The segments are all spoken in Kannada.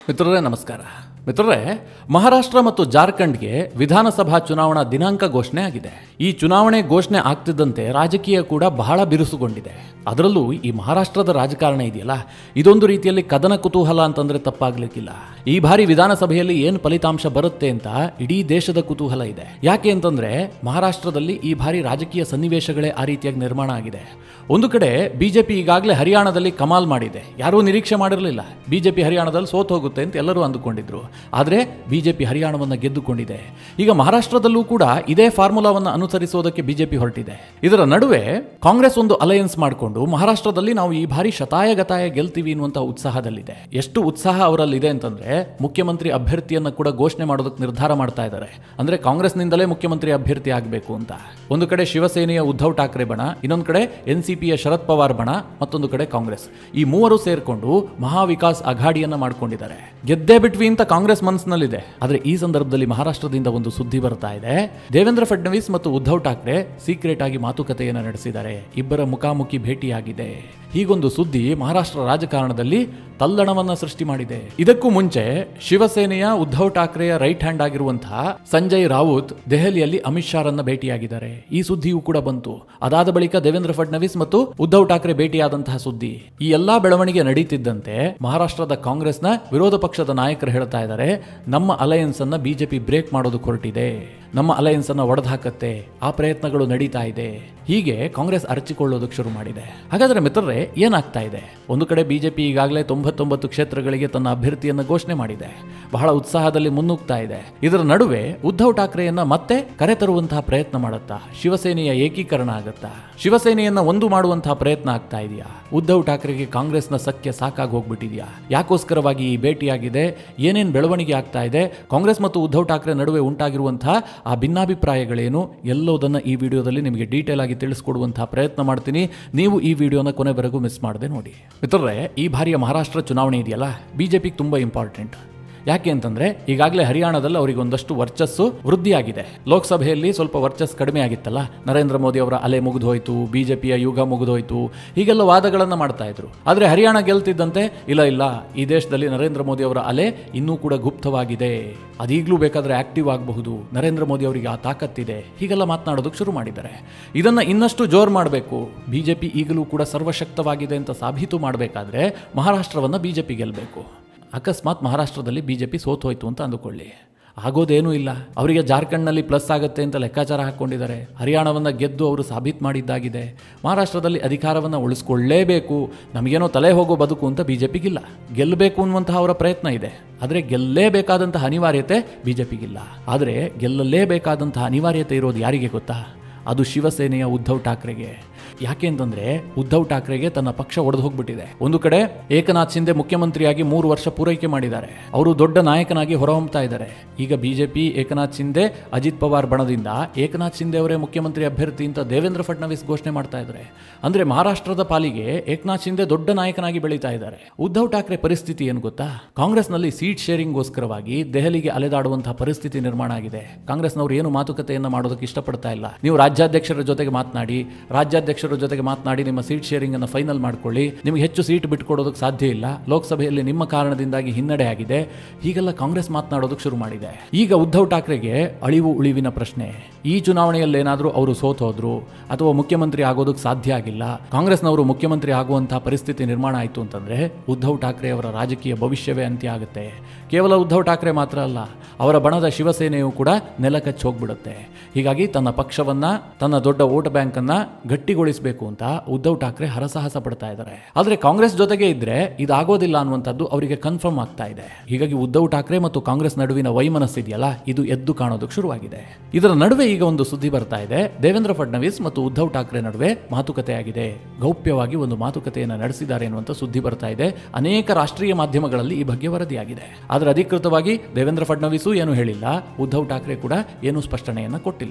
ಮಿತ್ರರೇ ನಮಸ್ಕಾರ ಮಿತ್ರರೇ ಮಹಾರಾಷ್ಟ್ರ ಮತ್ತು ಜಾರ್ಖಂಡ್ಗೆ ವಿಧಾನಸಭಾ ಚುನಾವಣಾ ದಿನಾಂಕ ಘೋಷಣೆ ಆಗಿದೆ ಈ ಚುನಾವಣೆ ಘೋಷಣೆ ಆಗ್ತಿದ್ದಂತೆ ರಾಜಕೀಯ ಕೂಡ ಬಹಳ ಬಿರುಸುಗೊಂಡಿದೆ ಅದರಲ್ಲೂ ಈ ಮಹಾರಾಷ್ಟ್ರದ ರಾಜಕಾರಣ ಇದೆಯಲ್ಲ ಇದೊಂದು ರೀತಿಯಲ್ಲಿ ಕದನ ಕುತೂಹಲ ಅಂತಂದ್ರೆ ತಪ್ಪಾಗ್ಲಿಕ್ಕಿಲ್ಲ ಈ ಬಾರಿ ವಿಧಾನಸಭೆಯಲ್ಲಿ ಏನು ಫಲಿತಾಂಶ ಬರುತ್ತೆ ಅಂತ ಇಡೀ ದೇಶದ ಕುತೂಹಲ ಇದೆ ಯಾಕೆ ಅಂತಂದ್ರೆ ಮಹಾರಾಷ್ಟ್ರದಲ್ಲಿ ಈ ಬಾರಿ ರಾಜಕೀಯ ಸನ್ನಿವೇಶಗಳೇ ಆ ರೀತಿಯಾಗಿ ನಿರ್ಮಾಣ ಆಗಿದೆ ಒಂದು ಕಡೆ ಬಿಜೆಪಿ ಈಗಾಗಲೇ ಹರಿಯಾಣದಲ್ಲಿ ಕಮಾಲ್ ಮಾಡಿದೆ ಯಾರೂ ನಿರೀಕ್ಷೆ ಮಾಡಿರಲಿಲ್ಲ ಬಿಜೆಪಿ ಹರಿಯಾಣದಲ್ಲಿ ಸೋತ್ ಹೋಗುತ್ತೆ ಅಂತ ಎಲ್ಲರೂ ಅಂದುಕೊಂಡಿದ್ರು ಆದರೆ ಬಿಜೆಪಿ ಹರಿಯಾಣವನ್ನು ಗೆದ್ದುಕೊಂಡಿದೆ ಈಗ ಮಹಾರಾಷ್ಟ್ರದಲ್ಲೂ ಕೂಡ ಇದೇ ಫಾರ್ಮುಲಾವನ್ನು ಅನುಸರಿಸೋದಕ್ಕೆ ಬಿಜೆಪಿ ಹೊರಟಿದೆ ಇದರ ನಡುವೆ ಕಾಂಗ್ರೆಸ್ ಒಂದು ಅಲಯನ್ಸ್ ಮಾಡಿಕೊಂಡು ಮಹಾರಾಷ್ಟ್ರದಲ್ಲಿ ನಾವು ಈ ಬಾರಿ ಶತಾಯ ಗತಾಯ ಗೆಲ್ತೀವಿ ಅನ್ನುವಂಥ ಉತ್ಸಾಹದಲ್ಲಿದೆ ಎಷ್ಟು ಉತ್ಸಾಹ ಅವರಲ್ಲಿದೆ ಅಂತಂದ್ರೆ ಮುಖ್ಯಮಂತ್ರಿ ಅಭ್ಯರ್ಥಿಯನ್ನ ಕೂಡ ಘೋಷಣೆ ಮಾಡೋದಕ್ಕೆ ನಿರ್ಧಾರ ಮಾಡ್ತಾ ಇದ್ದಾರೆ ಅಂದ್ರೆ ಕಾಂಗ್ರೆಸ್ನಿಂದಲೇ ಮುಖ್ಯಮಂತ್ರಿ ಅಭ್ಯರ್ಥಿ ಆಗಬೇಕು ಅಂತ ಒಂದು ಕಡೆ ಶಿವಸೇನೆಯ ಉದ್ಧವ್ ಠಾಕ್ರೆ ಬಣ ಇನ್ನೊಂದು ಕಡೆ ಎನ್ ಸಿ ಪಿಯ ಶರದ್ ಪವಾರ್ ಬಣ ಮತ್ತೊಂದು ಕಡೆ ಕಾಂಗ್ರೆಸ್ ಈ ಮೂವರು ಸೇರ್ಕೊಂಡು ಮಹಾವಿಕಾಸ್ ಅಘಾಡಿಯನ್ನ ಮಾಡ್ಕೊಂಡಿದ್ದಾರೆ ಗೆದ್ದೇ ಬಿಟ್ವಿ ಅಂತ ಕಾಂಗ್ರೆಸ್ ಮನಸ್ಸಿನಲ್ಲಿದೆ ಆದ್ರೆ ಈ ಸಂದರ್ಭದಲ್ಲಿ ಮಹಾರಾಷ್ಟ್ರದಿಂದ ಒಂದು ಸುದ್ದಿ ಬರ್ತಾ ಇದೆ ದೇವೇಂದ್ರ ಫಡ್ನವೀಸ್ ಮತ್ತು ಉದ್ಧವ್ ಠಾಕ್ರೆ ಸೀಕ್ರೆಟ್ ಆಗಿ ಮಾತುಕತೆಯನ್ನು ನಡೆಸಿದ್ದಾರೆ ಇಬ್ಬರ ಮುಖಾಮುಖಿ ಭೇಟಿಯಾಗಿದೆ ಹೀಗೊಂದು ಸುದ್ದಿ ಮಹಾರಾಷ್ಟ್ರ ರಾಜಕಾರಣದಲ್ಲಿ ತಲ್ಲಣವನ್ನ ಸೃಷ್ಟಿ ಮಾಡಿದೆ ಇದಕ್ಕೂ ಮುಂಚೆ ಶಿವಸೇನೆಯ ಉದ್ಧವ್ ಠಾಕ್ರೆಯ ರೈಟ್ ಹ್ಯಾಂಡ್ ಆಗಿರುವಂತಹ ಸಂಜಯ್ ರಾವುತ್ ದೆಹಲಿಯಲ್ಲಿ ಅಮಿತ್ ಶಾರನ್ನ ಭೇಟಿಯಾಗಿದ್ದಾರೆ ಈ ಸುದ್ದಿಯೂ ಕೂಡ ಬಂತು ಅದಾದ ಬಳಿಕ ದೇವೇಂದ್ರ ಫಡ್ನವೀಸ್ ಮತ್ತು ಉದ್ಧವ್ ಠಾಕ್ರೆ ಭೇಟಿಯಾದಂತಹ ಸುದ್ದಿ ಈ ಎಲ್ಲಾ ಬೆಳವಣಿಗೆ ನಡೀತಿದ್ದಂತೆ ಮಹಾರಾಷ್ಟ್ರದ ಕಾಂಗ್ರೆಸ್ನ ವಿರೋಧ ಪಕ್ಷದ ನಾಯಕರು ಹೇಳ್ತಾ ಇದ್ದಾರೆ ನಮ್ಮ ಅಲಯನ್ಸ್ ಅನ್ನ ಬಿಜೆಪಿ ಬ್ರೇಕ್ ಮಾಡೋದಕ್ಕೆ ಹೊರಟಿದೆ ನಮ್ಮ ಅಲಯನ್ಸ್ ಅನ್ನ ಒಡೆದಾಕತ್ತೆ ಆ ಪ್ರಯತ್ನಗಳು ನಡೀತಾ ಇದೆ ಹೀಗೆ ಕಾಂಗ್ರೆಸ್ ಅರಚಿಕೊಳ್ಳೋದಕ್ಕೆ ಶುರು ಮಾಡಿದೆ ಹಾಗಾದ್ರೆ ಮಿತ್ರರೇ ಏನಾಗ್ತಾ ಇದೆ ಒಂದು ಕಡೆ ಬಿಜೆಪಿ ಈಗಾಗಲೇ ತೊಂಬತ್ತೊಂಬತ್ತು ಕ್ಷೇತ್ರಗಳಿಗೆ ತನ್ನ ಅಭ್ಯರ್ಥಿಯನ್ನು ಘೋಷಣೆ ಮಾಡಿದೆ ಬಹಳ ಉತ್ಸಾಹದಲ್ಲಿ ಮುನ್ನುಗ್ತಾ ಇದೆ ಇದರ ನಡುವೆ ಉದ್ಧವ್ ಠಾಕ್ರೆಯನ್ನ ಮತ್ತೆ ಕರೆತರುವಂತಹ ಪ್ರಯತ್ನ ಮಾಡುತ್ತಾ ಶಿವಸೇನೆಯ ಏಕೀಕರಣ ಆಗತ್ತಾ ಶಿವಸೇನೆಯನ್ನ ಒಂದು ಮಾಡುವಂತಹ ಪ್ರಯತ್ನ ಆಗ್ತಾ ಇದೆಯಾ ಉದ್ಧವ್ ಠಾಕ್ರೆಗೆ ಕಾಂಗ್ರೆಸ್ನ ಸಖ್ಯ ಸಾಕಾಗಿ ಹೋಗ್ಬಿಟ್ಟಿದ್ಯಾ ಯಾಕೋಸ್ಕರವಾಗಿ ಈ ಭೇಟಿಯಾಗಿದೆ ಏನೇನ್ ಬೆಳವಣಿಗೆ ಆಗ್ತಾ ಇದೆ ಕಾಂಗ್ರೆಸ್ ಮತ್ತು ಉದ್ಧವ್ ಠಾಕ್ರೆ ನಡುವೆ ಉಂಟಾಗಿರುವಂತಹ ಆ ಭಿನ್ನಾಭಿಪ್ರಾಯಗಳೇನು ಎಲ್ಲೋದನ್ನ ಈ ವಿಡಿಯೋದಲ್ಲಿ ನಿಮಗೆ ಡೀಟೇಲ್ ಆಗಿ ತಿಳಿಸ್ಕೊಡುವಂತಹ ಪ್ರಯತ್ನ ಮಾಡ್ತೀನಿ ನೀವು ಈ ವಿಡಿಯೋನ ಕೊನೆವರೆಗೂ ಮಿಸ್ ಮಾಡದೆ ನೋಡಿ ಮಿತ್ರರೇ ಈ ಬಾರಿಯ ಮಹಾರಾಷ್ಟ್ರ ಚುನಾವಣೆ ಇದೆಯಲ್ಲ ಬಿಜೆಪಿಗೆ ತುಂಬಾ ಇಂಪಾರ್ಟೆಂಟ್ ಯಾಕೆ ಅಂತಂದ್ರೆ ಈಗಾಗಲೇ ಹರಿಯಾಣದಲ್ಲಿ ಅವರಿಗೆ ಒಂದಷ್ಟು ವರ್ಚಸ್ಸು ವೃದ್ಧಿಯಾಗಿದೆ ಲೋಕಸಭೆಯಲ್ಲಿ ಸ್ವಲ್ಪ ವರ್ಚಸ್ ಕಡಿಮೆ ಆಗಿತ್ತಲ್ಲ ನರೇಂದ್ರ ಮೋದಿ ಅವರ ಅಲೆ ಮುಗಿದು ಹೋಯ್ತು ಬಿಜೆಪಿಯ ಯುಗ ಮುಗಿದು ಹೋಯ್ತು ಹೀಗೆಲ್ಲ ವಾದಗಳನ್ನ ಮಾಡ್ತಾ ಇದ್ರು ಆದ್ರೆ ಹರಿಯಾಣ ಗೆಲ್ತಿದ್ದಂತೆ ಇಲ್ಲ ಇಲ್ಲ ಈ ದೇಶದಲ್ಲಿ ನರೇಂದ್ರ ಮೋದಿ ಅವರ ಅಲೆ ಇನ್ನೂ ಕೂಡ ಗುಪ್ತವಾಗಿದೆ ಅದೀಗ್ಲೂ ಬೇಕಾದ್ರೆ ಆಕ್ಟಿವ್ ಆಗಬಹುದು ನರೇಂದ್ರ ಮೋದಿ ಅವರಿಗೆ ಆ ತಾಕತ್ತಿದೆ ಹೀಗೆಲ್ಲ ಮಾತನಾಡೋದಕ್ಕೆ ಶುರು ಮಾಡಿದ್ದಾರೆ ಇದನ್ನ ಇನ್ನಷ್ಟು ಜೋರ್ ಮಾಡಬೇಕು ಬಿಜೆಪಿ ಈಗಲೂ ಕೂಡ ಸರ್ವಶಕ್ತವಾಗಿದೆ ಅಂತ ಸಾಬೀತು ಮಾಡಬೇಕಾದ್ರೆ ಮಹಾರಾಷ್ಟ್ರವನ್ನ ಬಿಜೆಪಿ ಗೆಲ್ಲಬೇಕು ಅಕಸ್ಮಾತ್ ಮಹಾರಾಷ್ಟ್ರದಲ್ಲಿ ಬಿಜೆಪಿ ಸೋತು ಹೋಯ್ತು ಅಂತ ಅಂದುಕೊಳ್ಳಿ ಆಗೋದೇನೂ ಇಲ್ಲ ಅವರಿಗೆ ಜಾರ್ಖಂಡ್ನಲ್ಲಿ ಪ್ಲಸ್ ಆಗುತ್ತೆ ಅಂತ ಲೆಕ್ಕಾಚಾರ ಹಾಕ್ಕೊಂಡಿದ್ದಾರೆ ಹರಿಯಾಣವನ್ನು ಗೆದ್ದು ಅವರು ಸಾಬೀತು ಮಾಡಿದ್ದಾಗಿದೆ ಮಹಾರಾಷ್ಟ್ರದಲ್ಲಿ ಅಧಿಕಾರವನ್ನು ಉಳಿಸ್ಕೊಳ್ಳೇಬೇಕು ನಮಗೇನೋ ತಲೆ ಹೋಗೋ ಬದುಕು ಅಂತ ಬಿಜೆಪಿಗಿಲ್ಲ ಗೆಲ್ಲಬೇಕು ಅನ್ನುವಂತಹ ಅವರ ಪ್ರಯತ್ನ ಇದೆ ಆದರೆ ಗೆಲ್ಲೇಬೇಕಾದಂತಹ ಅನಿವಾರ್ಯತೆ ಬಿಜೆಪಿಗಿಲ್ಲ ಆದರೆ ಗೆಲ್ಲಲೇಬೇಕಾದಂತಹ ಅನಿವಾರ್ಯತೆ ಇರೋದು ಯಾರಿಗೆ ಗೊತ್ತಾ ಅದು ಶಿವಸೇನೆಯ ಉದ್ಧವ್ ಠಾಕ್ರೆಗೆ ಯಾಕೆ ಅಂತಂದ್ರೆ ಉದ್ಧವ್ ಠಾಕ್ರೆಗೆ ತನ್ನ ಪಕ್ಷ ಒಡೆದು ಹೋಗ್ಬಿಟ್ಟಿದೆ ಒಂದು ಕಡೆ ಏಕನಾಥ್ ಶಿಂದೆ ಮುಖ್ಯಮಂತ್ರಿಯಾಗಿ ಮೂರು ವರ್ಷ ಪೂರೈಕೆ ಮಾಡಿದ್ದಾರೆ ಅವರು ದೊಡ್ಡ ನಾಯಕನಾಗಿ ಹೊರಹೊಮ್ತಾ ಇದ್ದಾರೆ ಈಗ ಬಿಜೆಪಿ ಏಕನಾಥ್ ಶಿಂದೆ ಅಜಿತ್ ಪವಾರ್ ಬಣದಿಂದ ಏಕನಾಥ್ ಶಿಂದೆ ಅವರೇ ಮುಖ್ಯಮಂತ್ರಿ ಅಭ್ಯರ್ಥಿ ಅಂತ ದೇವೇಂದ್ರ ಫಡ್ನವೀಸ್ ಘೋಷಣೆ ಮಾಡ್ತಾ ಇದ್ದಾರೆ ಅಂದ್ರೆ ಮಹಾರಾಷ್ಟ್ರದ ಪಾಲಿಗೆ ಏಕನಾಥ್ ಶಿಂದೆ ದೊಡ್ಡ ನಾಯಕನಾಗಿ ಬೆಳೀತಾ ಇದ್ದಾರೆ ಉದ್ಧವ್ ಠಾಕ್ರೆ ಪರಿಸ್ಥಿತಿ ಏನು ಗೊತ್ತಾ ಕಾಂಗ್ರೆಸ್ನಲ್ಲಿ ಸೀಟ್ ಶೇರಿಂಗ್ಗೋಸ್ಕರವಾಗಿ ದೆಹಲಿಗೆ ಅಲೆದಾಡುವಂತಹ ಪರಿಸ್ಥಿತಿ ನಿರ್ಮಾಣ ಆಗಿದೆ ಕಾಂಗ್ರೆಸ್ನವರು ಏನು ಮಾತುಕತೆಯನ್ನು ಮಾಡೋದಕ್ಕೆ ಇಷ್ಟಪಡ್ತಾ ಇಲ್ಲ ನೀವು ರಾಜ್ಯಾಧ್ಯಕ್ಷರ ಜೊತೆಗೆ ಮಾತನಾಡಿ ರಾಜ್ಯಾಧ್ಯಕ್ಷರ ಜೊತೆಗೆ ಮಾತನಾಡಿ ನಿಮ್ಮ ಸೀಟ್ ಶೇರಿಂಗ್ ಅನ್ನು ಫೈನಲ್ ಮಾಡ್ಕೊಳ್ಳಿ ನಿಮಗೆ ಹೆಚ್ಚು ಸೀಟ್ ಬಿಟ್ಕೊಡೋದಕ್ಕೆ ಸಾಧ್ಯ ಇಲ್ಲ ಲೋಕಸಭೆಯಲ್ಲಿ ನಿಮ್ಮ ಕಾರಣದಿಂದಾಗಿ ಹಿನ್ನಡೆ ಆಗಿದೆ ಹೀಗೆಲ್ಲ ಕಾಂಗ್ರೆಸ್ ಮಾತನಾಡೋದಕ್ಕೆ ಶುರು ಮಾಡಿದೆ ಈಗ ಉದ್ಧವ್ ಠಾಕ್ರೆಗೆ ಅಳಿವು ಉಳಿವಿನ ಪ್ರಶ್ನೆ ಈ ಚುನಾವಣೆಯಲ್ಲಿ ಏನಾದರೂ ಅವರು ಸೋತ್ ಹೋದ್ರು ಅಥವಾ ಮುಖ್ಯಮಂತ್ರಿ ಆಗೋದಕ್ಕೆ ಸಾಧ್ಯ ಆಗಿಲ್ಲ ಕಾಂಗ್ರೆಸ್ನವರು ಮುಖ್ಯಮಂತ್ರಿ ಆಗುವಂತಹ ಪರಿಸ್ಥಿತಿ ನಿರ್ಮಾಣ ಆಯಿತು ಅಂತಂದ್ರೆ ಉದ್ಧವ್ ಠಾಕ್ರೆ ಅವರ ರಾಜಕೀಯ ಭವಿಷ್ಯವೇ ಅಂತ್ಯ ಆಗುತ್ತೆ ಕೇವಲ ಉದ್ಧವ್ ಠಾಕ್ರೆ ಮಾತ್ರ ಅಲ್ಲ ಅವರ ಬಣದ ಶಿವಸೇನೆಯು ಕೂಡ ನೆಲಕಚ್ಚಿ ಹೋಗ್ಬಿಡುತ್ತೆ ಹೀಗಾಗಿ ತನ್ನ ಪಕ್ಷವನ್ನ ತನ್ನ ದೊಡ್ಡ ವೋಟ್ ಬ್ಯಾಂಕ್ ಅನ್ನ ಗಟ್ಟಿಗೊಳಿಸಬೇಕು ಅಂತ ಉದ್ಧವ್ ಠಾಕ್ರೆ ಹರಸಾಹಸ ಪಡ್ತಾ ಇದ್ದಾರೆ ಆದ್ರೆ ಕಾಂಗ್ರೆಸ್ ಜೊತೆಗೆ ಇದ್ರೆ ಇದಾಗೋದಿಲ್ಲ ಅನ್ನುವಂಥದ್ದು ಅವರಿಗೆ ಕನ್ಫರ್ಮ್ ಆಗ್ತಾ ಇದೆ ಹೀಗಾಗಿ ಉದ್ಧವ್ ಠಾಕ್ರೆ ಮತ್ತು ಕಾಂಗ್ರೆಸ್ ನಡುವಿನ ವೈಮನಸ್ಸಿದೆಯಲ್ಲ ಇದು ಎದ್ದು ಕಾಣೋದಕ್ಕೆ ಶುರುವಾಗಿದೆ ಇದರ ನಡುವೆ ಈಗ ಒಂದು ಸುದ್ದಿ ಬರ್ತಾ ಇದೆ ದೇವೇಂದ್ರ ಫಡ್ನವೀಸ್ ಮತ್ತು ಉದ್ಧವ್ ಠಾಕ್ರೆ ನಡುವೆ ಮಾತುಕತೆ ಆಗಿದೆ ಗೌಪ್ಯವಾಗಿ ಒಂದು ಮಾತುಕತೆಯನ್ನು ನಡೆಸಿದ್ದಾರೆ ಎನ್ನುವಂತ ಸುದ್ದಿ ಬರ್ತಾ ಇದೆ ಅನೇಕ ರಾಷ್ಟ್ರೀಯ ಮಾಧ್ಯಮಗಳಲ್ಲಿ ಈ ಬಗ್ಗೆ ವರದಿಯಾಗಿದೆ ಆದರೆ ಅಧಿಕೃತವಾಗಿ ದೇವೇಂದ್ರ ಫಡ್ನವೀಸು ಏನು ಹೇಳಿಲ್ಲ ಉದ್ಧವ್ ಠಾಕ್ರೆ ಕೂಡ ಏನು ಸ್ಪಷ್ಟನೆಯನ್ನ ಕೊಟ್ಟಿಲ್ಲ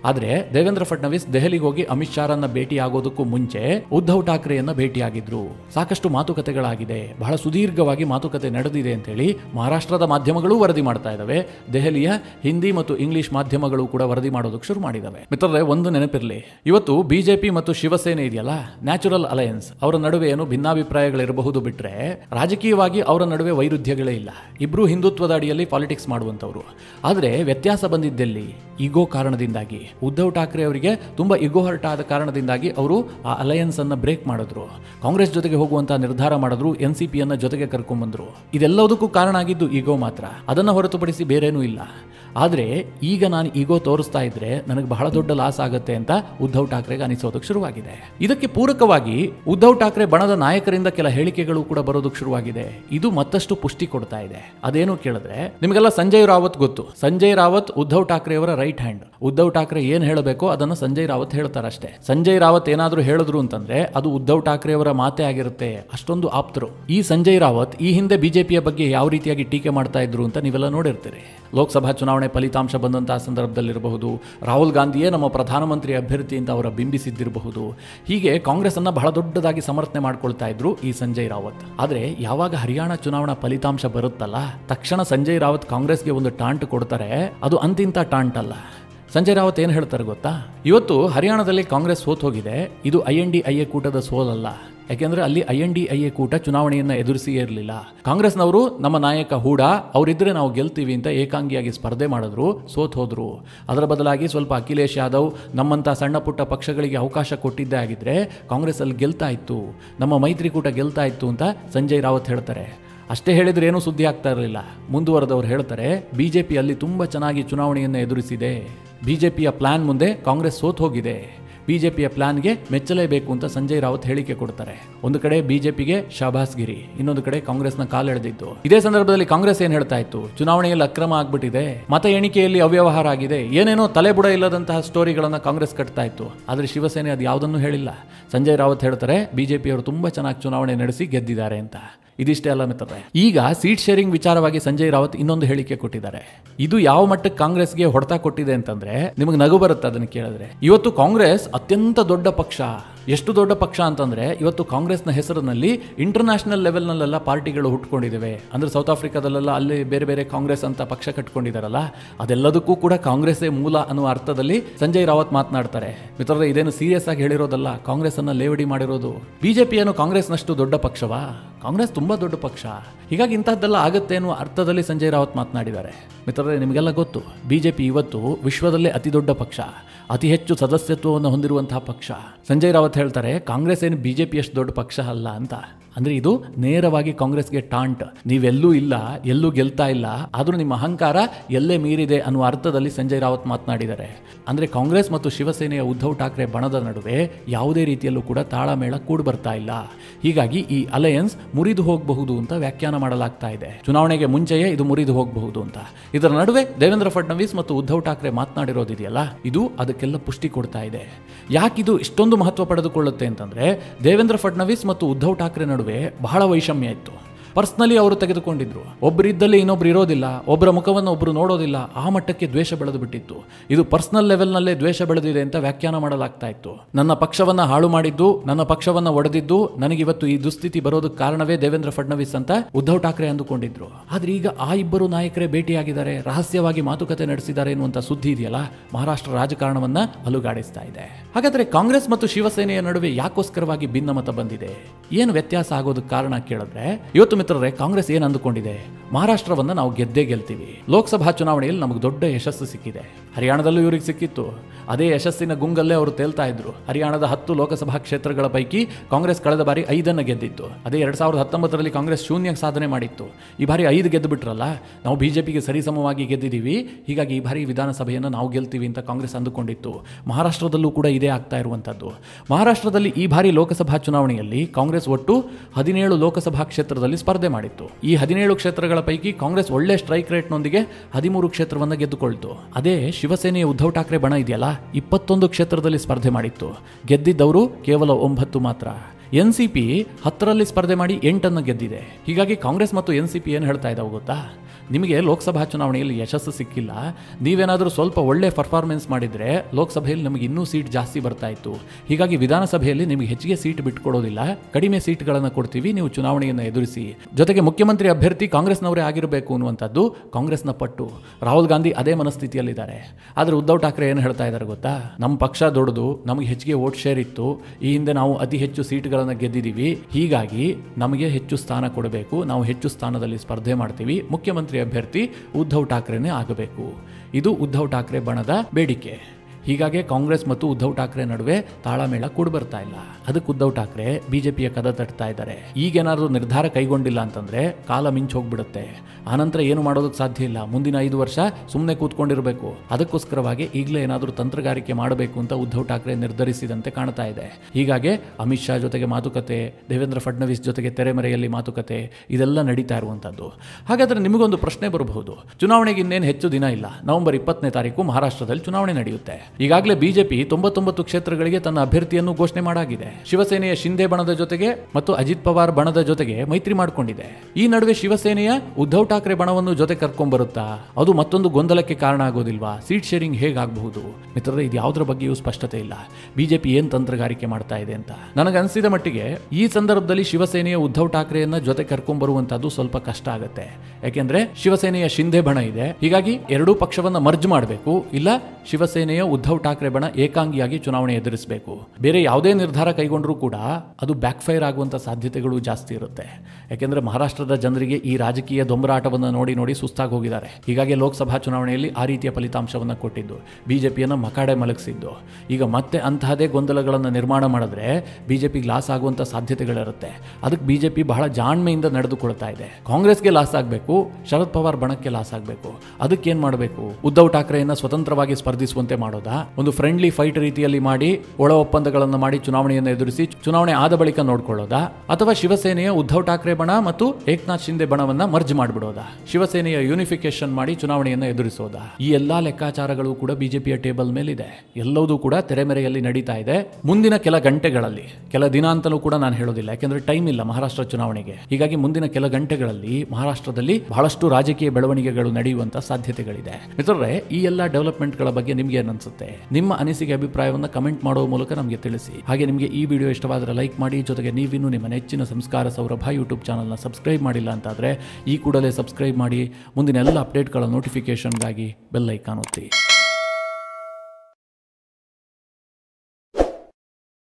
ಆದ್ರೆ ದೇವೇಂದ್ರ ಫಡ್ನವೀಸ್ ದೆಹಲಿಗೆ ಹೋಗಿ ಅಮಿತ್ ಶಾರನ್ನ ಭೇಟಿ ಆಗೋದಕ್ಕೂ ಮುಂಚೆ ಉದ್ಧವ್ ಠಾಕ್ರೆಯನ್ನ ಭೇಟಿಯಾಗಿದ್ರು ಸಾಕಷ್ಟು ಮಾತುಕತೆಗಳಾಗಿದೆ ಬಹಳ ಸುದೀರ್ಘವಾಗಿ ಮಾತುಕತೆ ನಡೆದಿದೆ ಅಂತೇಳಿ ಮಹಾರಾಷ್ಟ್ರದ ಮಾಧ್ಯಮಗಳು ವರದಿ ಮಾಡ್ತಾ ಇದಾವೆ ದೆಹಲಿಯ ಹಿಂದಿ ಮತ್ತು ಇಂಗ್ಲಿಷ್ ಮಾಧ್ಯಮಗಳು ಕೂಡ ವರದಿ ಮಾಡೋದಕ್ಕೆ ಶುರು ಮಾಡಿದಾವೆ ಮಿತ್ರರೇ ಒಂದು ನೆನಪಿರಲಿ ಇವತ್ತು ಬಿಜೆಪಿ ಮತ್ತು ಶಿವಸೇನೆ ಇದೆಯಲ್ಲ ನ್ಯಾಚುರಲ್ ಅಲಯನ್ಸ್ ಅವರ ನಡುವೆ ಏನು ಭಿನ್ನಾಭಿಪ್ರಾಯಗಳಿರಬಹುದು ಬಿಟ್ರೆ ರಾಜಕೀಯವಾಗಿ ಅವರ ನಡುವೆ ವೈರುಧ್ಯಗಳೇ ಇಲ್ಲ ಇಬ್ರು ಹಿಂದುತ್ವದ ಅಡಿಯಲ್ಲಿ ಪಾಲಿಟಿಕ್ಸ್ ಮಾಡುವಂತವರು ಆದರೆ ವ್ಯತ್ಯಾಸ ಬಂದಿದ್ದೆಲ್ಲಿ ಈಗೋ ಕಾರಣದಿಂದಾಗಿ ಉದ್ಧವ್ ಠಾಕ್ರೆ ಅವರಿಗೆ ತುಂಬಾ ಇಗೋ ಹರ್ಟ್ ಆದ ಕಾರಣದಿಂದಾಗಿ ಅವರು ಆ ಅಲಯನ್ಸ್ ಅನ್ನ ಬ್ರೇಕ್ ಮಾಡಿದ್ರು ಕಾಂಗ್ರೆಸ್ ಜೊತೆಗೆ ಹೋಗುವಂತ ನಿರ್ಧಾರ ಮಾಡಿದ್ರು ಎನ್ ಸಿ ಪಿಯನ್ನ ಜೊತೆಗೆ ಕರ್ಕೊಂಡ್ಬಂದ್ರು ಇದೆಲ್ಲದಕ್ಕೂ ಕಾರಣ ಆಗಿದ್ದು ಈಗೋ ಮಾತ್ರ ಅದನ್ನ ಹೊರತುಪಡಿಸಿ ಬೇರೇನೂ ಇಲ್ಲ ಆದರೆ ಈಗ ನಾನು ಈಗೋ ತೋರಿಸ್ತಾ ಇದ್ರೆ ನನಗೆ ಬಹಳ ದೊಡ್ಡ ಲಾಸ್ ಆಗುತ್ತೆ ಅಂತ ಉದ್ಧವ್ ಠಾಕ್ರೆಗೆ ಅನಿಸೋದಕ್ಕೆ ಶುರುವಾಗಿದೆ ಇದಕ್ಕೆ ಪೂರಕವಾಗಿ ಉದ್ಧವ್ ಠಾಕ್ರೆ ಬಣದ ನಾಯಕರಿಂದ ಕೆಲ ಹೇಳಿಕೆಗಳು ಕೂಡ ಬರೋದಕ್ಕೆ ಶುರುವಾಗಿದೆ ಇದು ಮತ್ತಷ್ಟು ಪುಷ್ಟಿ ಕೊಡ್ತಾ ಇದೆ ಅದೇನು ಕೇಳಿದ್ರೆ ನಿಮಗೆಲ್ಲ ಸಂಜಯ್ ರಾವತ್ ಗೊತ್ತು ಸಂಜಯ್ ರಾವತ್ ಉದ್ಧವ್ ಠಾಕ್ರೆ ಅವರ ರೈಟ್ ಹ್ಯಾಂಡ್ ಉದ್ಧವ್ ಠಾಕ್ರೆ ಏನ್ ಹೇಳಬೇಕೋ ಅದನ್ನ ಸಂಜಯ್ ರಾವತ್ ಹೇಳ್ತಾರಷ್ಟೇ ಸಂಜಯ್ ರಾವತ್ ಏನಾದ್ರೂ ಹೇಳಿದ್ರು ಅಂತಂದ್ರೆ ಅದು ಉದ್ಧವ್ ಠಾಕ್ರೆ ಅವರ ಮಾತೇ ಆಗಿರುತ್ತೆ ಅಷ್ಟೊಂದು ಆಪ್ತರು ಈ ಸಂಜಯ್ ರಾವತ್ ಈ ಹಿಂದೆ ಬಿಜೆಪಿಯ ಬಗ್ಗೆ ಯಾವ ರೀತಿಯಾಗಿ ಟೀಕೆ ಮಾಡ್ತಾ ಇದ್ರು ಅಂತ ನೀವೆಲ್ಲ ನೋಡಿರ್ತೀರಿ ಲೋಕಸಭಾ ಚುನಾವಣೆ ಫಲಿತಾಂಶ ಬಂದಂತಹ ಸಂದರ್ಭದಲ್ಲಿರಬಹುದು ರಾಹುಲ್ ಗಾಂಧಿಯೇ ನಮ್ಮ ಪ್ರಧಾನಮಂತ್ರಿ ಅಭ್ಯರ್ಥಿ ಅಂತ ಅವರ ಬಿಂಬಿಸಿದ್ದಿರಬಹುದು ಹೀಗೆ ಕಾಂಗ್ರೆಸ್ ಅನ್ನ ಬಹಳ ದೊಡ್ಡದಾಗಿ ಸಮರ್ಥನೆ ಮಾಡ್ಕೊಳ್ತಾ ಇದ್ರು ಈ ಸಂಜಯ್ ರಾವತ್ ಆದ್ರೆ ಯಾವಾಗ ಹರಿಯಾಣ ಚುನಾವಣಾ ಫಲಿತಾಂಶ ಬರುತ್ತಲ್ಲ ತಕ್ಷಣ ಸಂಜಯ್ ರಾವತ್ ಕಾಂಗ್ರೆಸ್ಗೆ ಒಂದು ಟಾಂಟ್ ಕೊಡ್ತಾರೆ ಅದು ಅಂತಿಂತ ಟಾಂಟ್ ಅಲ್ಲ ಸಂಜಯ್ ರಾವತ್ ಏನು ಹೇಳ್ತಾರೆ ಗೊತ್ತಾ ಇವತ್ತು ಹರಿಯಾಣದಲ್ಲಿ ಕಾಂಗ್ರೆಸ್ ಸೋತ್ ಹೋಗಿದೆ ಇದು I N D I A ಕೂಟದ ಸೋಲಲ್ಲ ಯಾಕೆಂದ್ರೆ ಅಲ್ಲಿ I N D I A ಕೂಟ ಚುನಾವಣೆಯನ್ನ ಎದುರಿಸಿಯೇ ಇರಲಿಲ್ಲ ಕಾಂಗ್ರೆಸ್ನವರು ನಮ್ಮ ನಾಯಕ ಹೂಡ ಅವರಿದ್ರೆ ನಾವು ಗೆಲ್ತೀವಿ ಅಂತ ಏಕಾಂಗಿಯಾಗಿ ಸ್ಪರ್ಧೆ ಮಾಡಿದ್ರು ಸೋತ್ ಹೋದ್ರು ಅದರ ಬದಲಾಗಿ ಸ್ವಲ್ಪ ಅಖಿಲೇಶ್ ಯಾದವ್ ನಮ್ಮಂತ ಸಣ್ಣ ಪುಟ್ಟ ಪಕ್ಷಗಳಿಗೆ ಅವಕಾಶ ಕೊಟ್ಟಿದ್ದೇ ಆಗಿದ್ರೆ ಕಾಂಗ್ರೆಸ್ ಅಲ್ಲಿ ಗೆಲ್ತಾ ಇತ್ತು ನಮ್ಮ ಮೈತ್ರಿಕೂಟ ಗೆಲ್ತಾ ಇತ್ತು ಅಂತ ಸಂಜಯ್ ರಾವತ್ ಹೇಳ್ತಾರೆ ಅಷ್ಟೇ ಹೇಳಿದ್ರೆ ಏನೂ ಸುದ್ದಿ ಆಗ್ತಾ ಇರಲಿಲ್ಲ ಮುಂದುವರೆದವರು ಹೇಳ್ತಾರೆ ಬಿಜೆಪಿ ಅಲ್ಲಿ ತುಂಬಾ ಚೆನ್ನಾಗಿ ಚುನಾವಣೆಯನ್ನು ಎದುರಿಸಿದೆ ಬಿಜೆಪಿಯ ಪ್ಲಾನ್ ಮುಂದೆ ಕಾಂಗ್ರೆಸ್ ಸೋತ್ ಹೋಗಿದೆ ಬಿಜೆಪಿಯ ಪ್ಲಾನ್ಗೆ ಮೆಚ್ಚಲೇಬೇಕು ಅಂತ ಸಂಜಯ್ ರಾವತ್ ಹೇಳಿಕೆ ಕೊಡ್ತಾರೆ ಒಂದು ಕಡೆ ಬಿಜೆಪಿಗೆ ಶಾಬಾಸ್ಗಿರಿ ಇನ್ನೊಂದು ಕಡೆ ಕಾಂಗ್ರೆಸ್ನ ಕಾಲೆಳೆದಿದ್ದು ಇದೇ ಸಂದರ್ಭದಲ್ಲಿ ಕಾಂಗ್ರೆಸ್ ಏನ್ ಹೇಳ್ತಾ ಇತ್ತು ಚುನಾವಣೆಯಲ್ಲಿ ಅಕ್ರಮ ಆಗ್ಬಿಟ್ಟಿದೆ ಮತ ಎಣಿಕೆಯಲ್ಲಿ ಅವ್ಯವಹಾರ ಆಗಿದೆ ಏನೇನೋ ತಲೆಬುಡ ಇಲ್ಲದಂತಹ ಸ್ಟೋರಿಗಳನ್ನ ಕಾಂಗ್ರೆಸ್ ಕಟ್ತಾ ಇತ್ತು ಆದ್ರೆ ಶಿವಸೇನೆ ಅದು ಯಾವುದನ್ನು ಹೇಳಿಲ್ಲ ಸಂಜಯ್ ರಾವತ್ ಹೇಳ್ತಾರೆ ಬಿಜೆಪಿಯವರು ತುಂಬಾ ಚೆನ್ನಾಗಿ ಚುನಾವಣೆ ನಡೆಸಿ ಗೆದ್ದಿದ್ದಾರೆ ಅಂತ ಇದಿಷ್ಟೇ ಅಲ್ಲ ಮಿತ್ರರೇ ಈಗ ಸೀಟ್ ಶೇರಿಂಗ್ ವಿಚಾರವಾಗಿ ಸಂಜಯ್ ರಾವತ್ ಇನ್ನೊಂದು ಹೇಳಿಕೆ ಕೊಟ್ಟಿದ್ದಾರೆ ಇದು ಯಾವ ಮಟ್ಟಕ್ಕೆ ಕಾಂಗ್ರೆಸ್ಗೆ ಹೊಡೆತ ಕೊಟ್ಟಿದೆ ಅಂತಂದ್ರೆ ನಿಮಗೆ ನಗು ಬರುತ್ತೆ ಅದನ್ನು ಕೇಳಿದ್ರೆ ಇವತ್ತು ಕಾಂಗ್ರೆಸ್ ಅತ್ಯಂತ ದೊಡ್ಡ ಪಕ್ಷ ಎಷ್ಟು ದೊಡ್ಡ ಪಕ್ಷ ಅಂತಂದ್ರೆ ಇವತ್ತು ಕಾಂಗ್ರೆಸ್ನ ಹೆಸರಿನಲ್ಲಿ ಇಂಟರ್ನ್ಯಾಷನಲ್ ಲೆವೆಲ್ನಲ್ಲೆಲ್ಲ ಪಾರ್ಟಿಗಳು ಹುಟ್ಕೊಂಡಿದ್ದಾವೆ ಅಂದ್ರೆ ಸೌತ್ ಆಫ್ರಿಕಾದಲ್ಲೆಲ್ಲ ಅಲ್ಲಿ ಬೇರೆ ಬೇರೆ ಕಾಂಗ್ರೆಸ್ ಅಂತ ಪಕ್ಷ ಕಟ್ಕೊಂಡಿದಾರಲ್ಲ ಅದೆಲ್ಲದಕ್ಕೂ ಕೂಡ ಕಾಂಗ್ರೆಸ್ಸೇ ಮೂಲ ಅನ್ನುವ ಅರ್ಥದಲ್ಲಿ ಸಂಜಯ್ ರಾವತ್ ಮಾತನಾಡ್ತಾರೆ ಮಿತ್ರರೇ ಇದೇನು ಸೀರಿಯಸ್ ಆಗಿ ಹೇಳಿರೋದಲ್ಲ ಕಾಂಗ್ರೆಸ್ ಅನ್ನ ಲೇವಡಿ ಮಾಡಿರೋದು ಬಿಜೆಪಿ ಏನು ಕಾಂಗ್ರೆಸ್ನಷ್ಟು ದೊಡ್ಡ ಪಕ್ಷವಾ ಕಾಂಗ್ರೆಸ್ ತುಂಬಾ ದೊಡ್ಡ ಪಕ್ಷ ಹೀಗಾಗಿ ಇಂತಹದ್ದೆಲ್ಲ ಆಗುತ್ತೆ ಅನ್ನುವ ಅರ್ಥದಲ್ಲಿ ಸಂಜಯ್ ರಾವತ್ ಮಾತನಾಡಿದ್ದಾರೆ ಮಿತ್ರರೇ ನಿಮಗೆಲ್ಲ ಗೊತ್ತು ಬಿಜೆಪಿ ಇವತ್ತು ವಿಶ್ವದಲ್ಲೇ ಅತಿ ದೊಡ್ಡ ಪಕ್ಷ ಅತಿ ಹೆಚ್ಚು ಸದಸ್ಯತ್ವವನ್ನು ಹೊಂದಿರುವಂತಹ ಪಕ್ಷ ಸಂಜಯ್ ರಾವತ್ ಹೇಳ್ತಾರೆ ಕಾಂಗ್ರೆಸ್ ಏನು ಬಿಜೆಪಿ ಅಷ್ಟು ದೊಡ್ಡ ಪಕ್ಷ ಅಲ್ಲ ಅಂತ ಅಂದ್ರೆ ಇದು ನೇರವಾಗಿ ಕಾಂಗ್ರೆಸ್ಗೆ ಟಾಂಟ್ ನೀವೆಲ್ಲೂ ಇಲ್ಲ ಎಲ್ಲೂ ಗೆಲ್ತಾ ಇಲ್ಲ ಆದ್ರೂ ನಿಮ್ಮ ಅಹಂಕಾರ ಎಲ್ಲೇ ಮೀರಿದೆ ಅನ್ನುವ ಅರ್ಥದಲ್ಲಿ ಸಂಜಯ್ ರಾವತ್ ಮಾತನಾಡಿದ್ದಾರೆ ಅಂದ್ರೆ ಕಾಂಗ್ರೆಸ್ ಮತ್ತು ಶಿವಸೇನೆಯ ಉದ್ಧವ್ ಠಾಕ್ರೆ ಬಣದ ನಡುವೆ ಯಾವುದೇ ರೀತಿಯಲ್ಲೂ ಕೂಡ ತಾಳಮೇಳ ಕೂಡಿ ಬರ್ತಾ ಇಲ್ಲ ಹೀಗಾಗಿ ಈ ಅಲಯನ್ಸ್ ಮುರಿದು ಹೋಗಬಹುದು ಅಂತ ವ್ಯಾಖ್ಯಾನ ಮಾಡಲಾಗ್ತಾ ಇದೆ ಚುನಾವಣೆಗೆ ಮುಂಚೆಯೇ ಇದು ಮುರಿದು ಹೋಗಬಹುದು ಅಂತ ಇದರ ನಡುವೆ ದೇವೇಂದ್ರ ಫಡ್ನವೀಸ್ ಮತ್ತು ಉದ್ಧವ್ ಠಾಕ್ರೆ ಮಾತನಾಡಿರೋದಿದೆಯಲ್ಲ ಇದು ಅದಕ್ಕೆಲ್ಲ ಪುಷ್ಟಿ ಕೊಡ್ತಾ ಇದೆ ಯಾಕಿದು ಇಷ್ಟೊಂದು ಮಹತ್ವ ಪಡೆದುಕೊಳ್ಳುತ್ತೆ ಅಂತಂದ್ರೆ ದೇವೇಂದ್ರ ಫಡ್ನವೀಸ್ ಮತ್ತು ಉದ್ಧವ್ ಠಾಕ್ರೆ ನಡುವೆ ಬಹಳ ವೈಷಮ್ಯ ಇತ್ತು ಪರ್ಸ್ನಲಿ ಅವರು ತೆಗೆದುಕೊಂಡಿದ್ರು ಒಬ್ಬರಿದ್ದಲ್ಲಿ ಇನ್ನೊಬ್ರು ಇರೋದಿಲ್ಲ ಒಬ್ಬರ ಮುಖವನ್ನು ಒಬ್ಬರು ನೋಡೋದಿಲ್ಲ ಆ ಮಟ್ಟಕ್ಕೆ ದ್ವೇಷ ಬೆಳೆದು ಬಿಟ್ಟಿತ್ತು ಇದು ಪರ್ಸನಲ್ ಲೆವೆಲ್ನಲ್ಲೇ ದ್ವೇಷ ಬೆಳೆದಿದೆ ಅಂತ ವ್ಯಾಖ್ಯಾನ ಮಾಡಲಾಗ್ತಾ ಇತ್ತು ನನ್ನ ಪಕ್ಷವನ್ನ ಹಾಳು ಮಾಡಿದ್ದು ನನ್ನ ಪಕ್ಷವನ್ನ ಒಡೆದಿದ್ದು ನನಗಿವತ್ತು ಈ ದುಸ್ಥಿತಿ ಬರೋದಕ್ಕೆ ಕಾರಣವೇ ದೇವೇಂದ್ರ ಫಡ್ನವೀಸ್ ಅಂತ ಉದ್ಧವ್ ಠಾಕ್ರೆ ಅಂದುಕೊಂಡಿದ್ರು ಆದ್ರೆ ಈಗ ಆ ಇಬ್ಬರು ನಾಯಕರೇ ಭೇಟಿಯಾಗಿದ್ದಾರೆ ರಹಸ್ಯವಾಗಿ ಮಾತುಕತೆ ನಡೆಸಿದ್ದಾರೆ ಎನ್ನುವಂತ ಸುದ್ದಿ ಇದೆಯಲ್ಲ ಮಹಾರಾಷ್ಟ್ರ ರಾಜಕಾರಣವನ್ನ ಅಲುಗಾಡಿಸ್ತಾ ಇದೆ ಹಾಗಾದ್ರೆ ಕಾಂಗ್ರೆಸ್ ಮತ್ತು ಶಿವಸೇನೆಯ ನಡುವೆ ಯಾಕೋಸ್ಕರವಾಗಿ ಭಿನ್ನಮತ ಬಂದಿದೆ ಏನು ವ್ಯತ್ಯಾಸ ಆಗೋದಕ್ಕೆ ಕಾರಣ ಕೇಳಿದ್ರೆ ಇವತ್ತು ಮಿತ್ರರೇ ಕಾಂಗ್ರೆಸ್ ಏನು ಅಂದುಕೊಂಡಿದೆ ಮಹಾರಾಷ್ಟ್ರವನ್ನ ನಾವು ಗೆದ್ದೇ ಗೆಲ್ತೀವಿ ಲೋಕಸಭಾ ಚುನಾವಣೆಯಲ್ಲಿ ನಮಗೆ ದೊಡ್ಡ ಯಶಸ್ಸು ಸಿಕ್ಕಿದೆ ಹರಿಯಾಣದಲ್ಲೂ ಇವ್ರಿಗೆ ಸಿಕ್ಕಿತ್ತು ಅದೇ ಯಶಸ್ಸಿನ ಗುಂಗಲ್ಲೇ ಅವರು ತೇಲ್ತಾ ಇದ್ರು ಹರಿಯಾಣದ ಹತ್ತು ಲೋಕಸಭಾ ಕ್ಷೇತ್ರಗಳ ಪೈಕಿ ಕಾಂಗ್ರೆಸ್ ಕಳೆದ ಬಾರಿ ಐದನ್ನ ಗೆದ್ದಿತ್ತು ಅದೇ ಎರಡ್ ಸಾವಿರದ ಹತ್ತೊಂಬತ್ತರಲ್ಲಿ ಕಾಂಗ್ರೆಸ್ ಶೂನ್ಯ ಸಾಧನೆ ಮಾಡಿತ್ತು ಈ ಬಾರಿ ಐದು ಗೆದ್ದು ಬಿಟ್ರಲ್ಲ ನಾವು ಬಿಜೆಪಿಗೆ ಸರಿಸಮವಾಗಿ ಗೆದ್ದಿದ್ದೀವಿ ಹೀಗಾಗಿ ಈ ಬಾರಿ ವಿಧಾನಸಭೆಯನ್ನು ನಾವು ಗೆಲ್ತೀವಿ ಅಂತ ಕಾಂಗ್ರೆಸ್ ಅಂದುಕೊಂಡಿತ್ತು ಮಹಾರಾಷ್ಟ್ರದಲ್ಲೂ ಕೂಡ ಇದೇ ಆಗ್ತಾ ಇರುವಂತದ್ದು ಮಹಾರಾಷ್ಟ್ರದಲ್ಲಿ ಈ ಬಾರಿ ಲೋಕಸಭಾ ಚುನಾವಣೆಯಲ್ಲಿ ಕಾಂಗ್ರೆಸ್ ಒಟ್ಟು ಹದಿನೇಳು ಲೋಕಸಭಾ ಕ್ಷೇತ್ರದಲ್ಲಿ ಸ್ಪರ್ಧೆ ಮಾಡಿತ್ತು ಈ ಹದಿನೇಳು ಕ್ಷೇತ್ರಗಳ ಪೈಕಿ ಕಾಂಗ್ರೆಸ್ ಒಳ್ಳೆ ಸ್ಟ್ರೈಕ್ ರೇಟ್ನೊಂದಿಗೆ ಹದಿಮೂರು ಕ್ಷೇತ್ರವನ್ನು ಗೆದ್ದುಕೊಳ್ತು ಅದೇ ಶಿವಸೇನೆಯ ಉದ್ಧವ್ ಠಾಕ್ರೆ ಬಣ ಇದೆಯಲ್ಲ ಇಪ್ಪತ್ತೊಂದು ಕ್ಷೇತ್ರದಲ್ಲಿ ಸ್ಪರ್ಧೆ ಮಾಡಿತ್ತು ಗೆದ್ದಿದ್ದವರು ಕೇವಲ ಒಂಬತ್ತು ಮಾತ್ರ ಎನ್ ಸಿ ಪಿ ಹತ್ತರಲ್ಲಿ ಸ್ಪರ್ಧೆ ಮಾಡಿ ಎಂಟನ್ನು ಗೆದ್ದಿದೆ ಹೀಗಾಗಿ ಕಾಂಗ್ರೆಸ್ ಮತ್ತು ಎನ್ ಸಿ ಪಿ ಏನು ಹೇಳ್ತಾ ಇದ್ದಾವೆ ಗೊತ್ತಾ ನಿಮಗೆ ಲೋಕಸಭಾ ಚುನಾವಣೆಯಲ್ಲಿ ಯಶಸ್ಸು ಸಿಕ್ಕಿಲ್ಲ ನೀವೇನಾದರೂ ಸ್ವಲ್ಪ ಒಳ್ಳೆ ಪರ್ಫಾರ್ಮೆನ್ಸ್ ಮಾಡಿದರೆ ಲೋಕಸಭೆಯಲ್ಲಿ ನಮಗೆ ಇನ್ನೂ ಸೀಟ್ ಜಾಸ್ತಿ ಬರ್ತಾ ಇತ್ತು ಹೀಗಾಗಿ ವಿಧಾನಸಭೆಯಲ್ಲಿ ನಿಮಗೆ ಹೆಚ್ಚಿಗೆ ಸೀಟ್ ಬಿಟ್ಕೊಡೋದಿಲ್ಲ ಕಡಿಮೆ ಸೀಟ್ಗಳನ್ನು ಕೊಡ್ತೀವಿ ನೀವು ಚುನಾವಣೆಯನ್ನು ಎದುರಿಸಿ ಜೊತೆಗೆ ಮುಖ್ಯಮಂತ್ರಿ ಅಭ್ಯರ್ಥಿ ಕಾಂಗ್ರೆಸ್ನವರೇ ಆಗಿರಬೇಕು ಅನ್ನುವಂಥದ್ದು ಕಾಂಗ್ರೆಸ್ನ ಪಟ್ಟು ರಾಹುಲ್ ಗಾಂಧಿ ಅದೇ ಮನಸ್ಥಿತಿಯಲ್ಲಿದ್ದಾರೆ ಆದರೆ ಉದ್ಧವ್ ಠಾಕ್ರೆ ಏನು ಹೇಳ್ತಾ ಇದ್ದಾರೆ ಗೊತ್ತಾ ನಮ್ಮ ಪಕ್ಷ ದೊಡ್ಡದು ನಮಗೆ ಹೆಚ್ಚಿಗೆ ವೋಟ್ ಶೇರ್ ಇತ್ತು ಈ ಹಿಂದೆ ನಾವು ಅತಿ ಹೆಚ್ಚು ಸೀಟ್ಗಳನ್ನು ಗೆದ್ದಿದ್ದೀವಿ ಹೀಗಾಗಿ ನಮಗೆ ಹೆಚ್ಚು ಸ್ಥಾನ ಕೊಡಬೇಕು ನಾವು ಹೆಚ್ಚು ಸ್ಥಾನದಲ್ಲಿ ಸ್ಪರ್ಧೆ ಮಾಡ್ತೀವಿ ಮುಖ್ಯಮಂತ್ರಿ ಅಭ್ಯರ್ಥಿ ಉದ್ಧವ್ ಠಾಕ್ರೆನೇ ಆಗಬೇಕು ಇದು ಉದ್ಧವ್ ಠಾಕ್ರೆ ಬಣದ ಬೇಡಿಕೆ ಹೀಗಾಗಿ ಕಾಂಗ್ರೆಸ್ ಮತ್ತು ಉದ್ಧವ್ ಠಾಕ್ರೆ ನಡುವೆ ತಾಳಮೇಳ ಕೂಡಿ ಬರ್ತಾ ಇಲ್ಲ ಅದಕ್ಕೆ ಉದ್ಧವ್ ಠಾಕ್ರೆ ಬಿಜೆಪಿಯ ಕದ ತಟ್ತಾ ಇದ್ದಾರೆ ಈಗೇನಾದ್ರೂ ನಿರ್ಧಾರ ಕೈಗೊಂಡಿಲ್ಲ ಅಂತಂದ್ರೆ ಕಾಲ ಮಿಂಚ್ ಹೋಗ್ಬಿಡುತ್ತೆ ಆನಂತರ ಏನು ಮಾಡೋದಕ್ಕೆ ಸಾಧ್ಯ ಇಲ್ಲ ಮುಂದಿನ ಐದು ವರ್ಷ ಸುಮ್ಮನೆ ಕೂತ್ಕೊಂಡಿರಬೇಕು ಅದಕ್ಕೋಸ್ಕರವಾಗಿ ಈಗಲೇ ಏನಾದರೂ ತಂತ್ರಗಾರಿಕೆ ಮಾಡಬೇಕು ಅಂತ ಉದ್ಧವ್ ಠಾಕ್ರೆ ನಿರ್ಧರಿಸಿದಂತೆ ಕಾಣ್ತಾ ಇದೆ ಹೀಗಾಗಿ ಅಮಿತ್ ಶಾ ಜೊತೆಗೆ ಮಾತುಕತೆ ದೇವೇಂದ್ರ ಫಡ್ನವೀಸ್ ಜೊತೆಗೆ ತೆರೆಮರೆಯಲ್ಲಿ ಮಾತುಕತೆ ಇದೆಲ್ಲ ನಡೀತಾ ಇರುವಂಥದ್ದು ಹಾಗಾದ್ರೆ ನಿಮಗೊಂದು ಪ್ರಶ್ನೆ ಬರಬಹುದು ಚುನಾವಣೆಗೆ ಇನ್ನೇನು ಹೆಚ್ಚು ದಿನ ಇಲ್ಲ ನವೆಂಬರ್ ಇಪ್ಪತ್ತನೇ ತಾರೀಕು ಮಹಾರಾಷ್ಟ್ರದಲ್ಲಿ ಚುನಾವಣೆ ನಡೆಯುತ್ತೆ ಈಗಾಗಲೇ ಬಿಜೆಪಿ ತೊಂಬತ್ತೊಂಬತ್ತು ಕ್ಷೇತ್ರಗಳಿಗೆ ತನ್ನ ಅಭ್ಯರ್ಥಿಯನ್ನು ಘೋಷಣೆ ಮಾಡಾಗಿದೆ ಶಿವಸೇನೆಯ ಶಿಂದೆ ಬಣದ ಜೊತೆಗೆ ಮತ್ತು ಅಜಿತ್ ಪವಾರ್ ಬಣದ ಜೊತೆಗೆ ಮೈತ್ರಿ ಮಾಡಿಕೊಂಡಿದೆ ಈ ನಡುವೆ ಶಿವಸೇನೆಯ ಉದ್ಧವ್ ಠಾಕ್ರೆ ಬಣವನ್ನು ಜೊತೆ ಕರ್ಕೊಂಡ್ಬರುತ್ತಾ ಅದು ಮತ್ತೊಂದು ಗೊಂದಲಕ್ಕೆ ಕಾರಣ ಆಗೋದಿಲ್ವಾ ಸೀಟ್ ಶೇರಿಂಗ್ ಹೇಗಾಗಬಹುದು ಮಿತ್ರರೇ ಇದು ಯಾವುದರ ಬಗ್ಗೆಯೂ ಸ್ಪಷ್ಟತೆ ಇಲ್ಲ ಬಿಜೆಪಿ ಏನ್ ತಂತ್ರಗಾರಿಕೆ ಮಾಡ್ತಾ ಇದೆ ಅಂತ ನನಗನ್ಸಿದ ಮಟ್ಟಿಗೆ ಈ ಸಂದರ್ಭದಲ್ಲಿ ಶಿವಸೇನೆಯ ಉದ್ಧವ್ ಠಾಕ್ರೆಯನ್ನ ಜೊತೆ ಕರ್ಕೊಂಡ್ಬರುವಂತದ್ದು ಸ್ವಲ್ಪ ಕಷ್ಟ ಆಗುತ್ತೆ ಯಾಕೆಂದ್ರೆ ಶಿವಸೇನೆಯ ಶಿಂದೆ ಬಣ ಇದೆ ಹೀಗಾಗಿ ಎರಡೂ ಪಕ್ಷವನ್ನ ಮರ್ಜ್ ಮಾಡಬೇಕು ಇಲ್ಲ ಶಿವಸೇನೆಯ ಉದ್ಧವ್ ಠಾಕ್ರೆ ಬಣ ಏಕಾಂಗಿಯಾಗಿ ಚುನಾವಣೆ ಎದುರಿಸಬೇಕು ಬೇರೆ ಯಾವುದೇ ನಿರ್ಧಾರ ಕೈಗೊಂಡ್ರೂ ಕೂಡ ಅದು ಬ್ಯಾಕ್ ಫೈರ್ ಆಗುವಂತ ಸಾಧ್ಯತೆಗಳು ಜಾಸ್ತಿ ಇರುತ್ತೆ ಯಾಕೆಂದ್ರೆ ಮಹಾರಾಷ್ಟ್ರದ ಜನರಿಗೆ ಈ ರಾಜಕೀಯ ದೊಂಬರಾಟವನ್ನು ನೋಡಿ ನೋಡಿ ಸುಸ್ತಾಗಿ ಹೋಗಿದ್ದಾರೆ ಹೀಗಾಗಿ ಲೋಕಸಭಾ ಚುನಾವಣೆಯಲ್ಲಿ ಆ ರೀತಿಯ ಫಲಿತಾಂಶವನ್ನು ಕೊಟ್ಟಿದ್ದು ಬಿಜೆಪಿಯನ್ನು ಮಕಾಡೆ ಮಲಗಿಸಿದ್ದು ಈಗ ಮತ್ತೆ ಅಂತಹದೇ ಗೊಂದಲಗಳನ್ನು ನಿರ್ಮಾಣ ಮಾಡಿದ್ರೆ ಬಿಜೆಪಿಗೆ ಲಾಸ್ ಆಗುವಂತ ಸಾಧ್ಯತೆಗಳಿರುತ್ತೆ ಅದಕ್ಕೆ ಬಿಜೆಪಿ ಬಹಳ ಜಾಣ್ಮೆಯಿಂದ ನಡೆದುಕೊಳ್ತಾ ಇದೆ ಕಾಂಗ್ರೆಸ್ಗೆ ಲಾಸ್ ಆಗಬೇಕು ಶರದ್ ಪವಾರ್ ಬಣಕ್ಕೆ ಲಾಸ್ ಆಗಬೇಕು ಅದಕ್ಕೆ ಏನ್ ಮಾಡಬೇಕು ಉದ್ಧವ್ ಠಾಕ್ರೆಯನ್ನ ಸ್ವತಂತ್ರವಾಗಿ ಸ್ಪರ್ಧಿಸುವಂತೆ ಮಾಡೋದಾ ಒಂದು ಫ್ರೆಂಡ್ಲಿ ಫೈಟ್ ರೀತಿಯಲ್ಲಿ ಮಾಡಿ ಒಳ ಒಪ್ಪಂದಗಳನ್ನು ಮಾಡಿ ಚುನಾವಣೆಯನ್ನು ಎದುರಿಸಿ ಚುನಾವಣೆ ಆದ ಬಳಿಕ ನೋಡ್ಕೊಳ್ಳೋದಾ ಅಥವಾ ಶಿವಸೇನೆಯ ಉದ್ಧವ್ ಠಾಕ್ರೆ ಬಣ ಮತ್ತು ಏಕನಾಥ್ ಶಿಂದೆ ಬಣವನ್ನ ಮರ್ಜ್ ಮಾಡಿಬಿಡೋದಾ ಶಿವಸೇನೆಯ ಯೂನಿಫಿಕೇಶನ್ ಮಾಡಿ ಚುನಾವಣೆಯನ್ನು ಎದುರಿಸೋದಾ ಈ ಎಲ್ಲಾ ಲೆಕ್ಕಾಚಾರಗಳು ಕೂಡ ಬಿಜೆಪಿಯ ಟೇಬಲ್ ಮೇಲಿದೆ ಎಲ್ಲವೂ ಕೂಡ ತೆರೆಮೆರೆಯಲ್ಲಿ ನಡೀತಾ ಇದೆ ಮುಂದಿನ ಕೆಲ ಗಂಟೆಗಳಲ್ಲಿ ಕೆಲ ದಿನ ಅಂತಲೂ ಕೂಡ ನಾನು ಹೇಳೋದಿಲ್ಲ ಯಾಕೆಂದ್ರೆ ಟೈಮ್ ಇಲ್ಲ ಮಹಾರಾಷ್ಟ್ರ ಚುನಾವಣೆಗೆ ಹೀಗಾಗಿ ಮುಂದಿನ ಕೆಲ ಗಂಟೆಗಳಲ್ಲಿ ಮಹಾರಾಷ್ಟ್ರದಲ್ಲಿ ಬಹಳಷ್ಟು ರಾಜಕೀಯ ಬೆಳವಣಿಗೆಗಳು ನಡೆಯುವಂತ ಸಾಧ್ಯತೆಗಳಿದೆ ಮಿತ್ರರೇ ಈ ಎಲ್ಲ ಡೆವಲಪ್ಮೆಂಟ್ಗಳ ಬಗ್ಗೆ ನಿಮ್ಗೆ ಏನ್ ಅನ್ಸುತ್ತೆ ನಿಮ್ಮ ಅನಿಸಿಕೆ ಅಭಿಪ್ರಾಯವನ್ನ ಕಮೆಂಟ್ ಮಾಡುವ ಮೂಲಕ ನಮಗೆ ತಿಳಿಸಿ ಹಾಗೆ ನಿಮಗೆ ಈ ವಿಡಿಯೋ ಇಷ್ಟವಾದರೆ ಲೈಕ್ ಮಾಡಿ ಜೊತೆಗೆ ನೀವಿನ್ನೂ ನಿಮ್ಮ ನೆಚ್ಚಿನ ಸಂಸ್ಕಾರ ಸೌರಭ ಯೂಟ್ಯೂಬ್ ಚಾನಲ್ನ ಸಬ್ಸ್ಕ್ರೈಬ್ ಮಾಡಿಲ್ಲ ಅಂತಾದ್ರೆ ಈ ಕೂಡಲೇ ಸಬ್ಸ್ಕ್ರೈಬ್ ಮಾಡಿ ಮುಂದಿನ ಎಲ್ಲ ಅಪ್ಡೇಟ್ಗಳ ನೋಟಿಫಿಕೇಶನ್ಗಾಗಿ ಬೆಲ್ ಐಕಾನ್ ಒತ್ತಿ